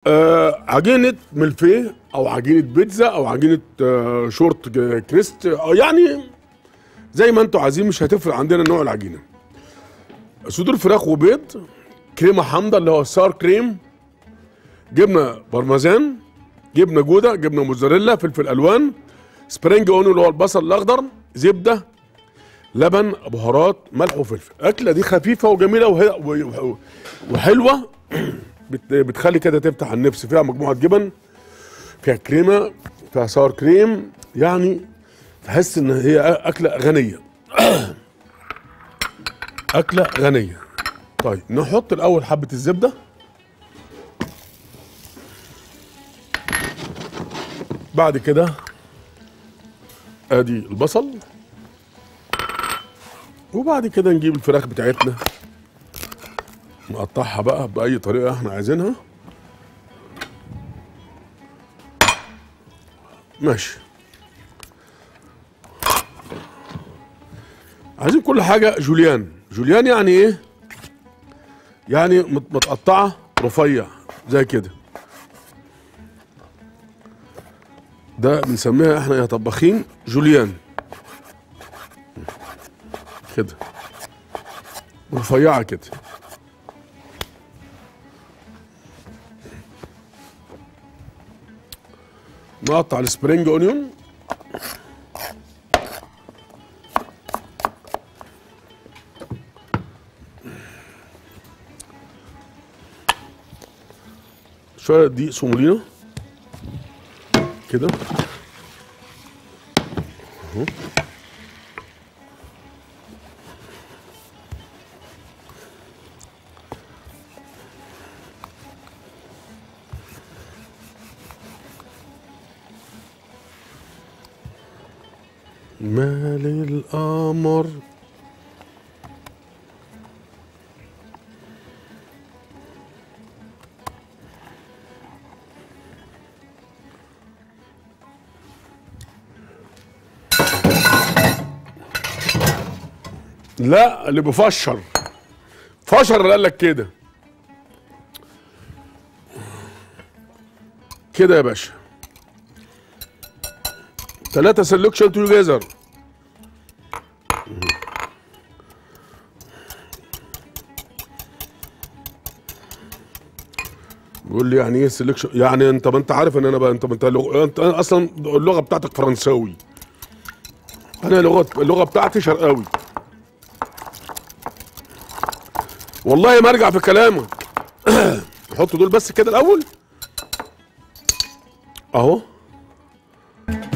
آه عجينه ملفيه او عجينه بيتزا او عجينه آه شورت ج- كريست آه يعني زي ما انتوا عايزين مش هتفرق عندنا نوع العجينه صدور فراخ وبيض كريمه حامضه اللي هو السار كريم جبنه بارميزان جبنه جوده جبنه موزاريلا فلفل الوان سبرينج اونيون اللي هو البصل الاخضر زبده لبن بهارات ملح وفلفل الاكله دي خفيفه وجميله وهي و- وحلوه بت- بتخلي كده تفتح النفس فيها مجموعه جبن فيها كريمه فيها سار كريم يعني تحس ان هي اكله غنيه اكله غنيه طيب نحط الاول حبه الزبده بعد كده ادي البصل وبعد كده نجيب الفراخ بتاعتنا نقطعها بقى باي طريقه احنا عايزينها ماشي عايزين كل حاجه جوليان جوليان يعني ايه يعني مت- متقطعه رفيع زي كده ده بنسميها احنا يا طباخين جوليان كده رفيعه كده نقطع السبرينج اونيون شويه دقيق سومولينا كده اهو مال القمر لا اللي بفشر فشر اللي قال لك كده كده يا باشا ثلاثة سلكشن توجذر بيقول لي يعني ايه سلكشن يعني انت ما انت عارف ان انا بقى انت ما انت لغ... انت أنا اصلا اللغه بتاعتك فرنساوي انا لغه اللغه بتاعتي شرقاوي والله ما ارجع في كلامك حط دول بس كده الاول اهو